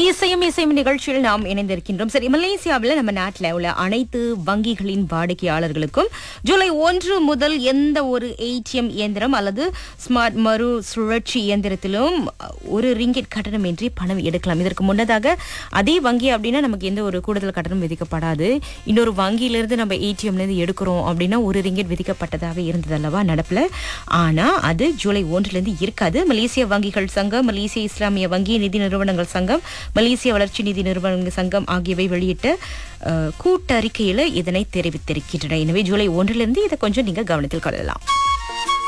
இசையும் இசையும் நிகழ்ச்சியில் நாம் இணைந்திருக்கின்றோம் சரி மலேசியாவில் நம்ம நாட்டில் உள்ள அனைத்து வங்கிகளின் வாடிக்கையாளர்களுக்கும் ஜூலை ஒன்று முதல் எந்த ஒரு ஏடிஎம் இயந்திரம் அல்லது ஸ்மார்ட் மறு சுழற்சி இயந்திரத்திலும் ஒரு ரிங்கிட் கட்டணமின்றி பணம் எடுக்கலாம் இதற்கு முன்னதாக அதே வங்கி அப்படின்னா நமக்கு எந்த ஒரு கூடுதல் கட்டணம் விதிக்கப்படாது இன்னொரு வங்கியிலிருந்து நம்ம ஏடிஎம்ல இருந்து எடுக்கிறோம் அப்படின்னா ஒரு ரிங்கிட் விதிக்கப்பட்டதாக இருந்தது அல்லவா நடப்புல ஆனா அது ஜூலை ஒன்றிலிருந்து இருக்காது மலேசிய வங்கிகள் சங்கம் மலேசிய இஸ்லாமிய வங்கி நிதி நிறுவனங்கள் சங்கம் மலேசிய வளர்ச்சி நிதி நிறுவனங்கள் சங்கம் ஆகியவை வெளியிட்ட அஹ், கூட்டறிக்கையில இதனை தெரிவித்திருக்கின்றன எனவே ஜூலை ஒன்றிலிருந்து இதை கொஞ்சம் நீங்க கவனத்தில் கொள்ளலாம்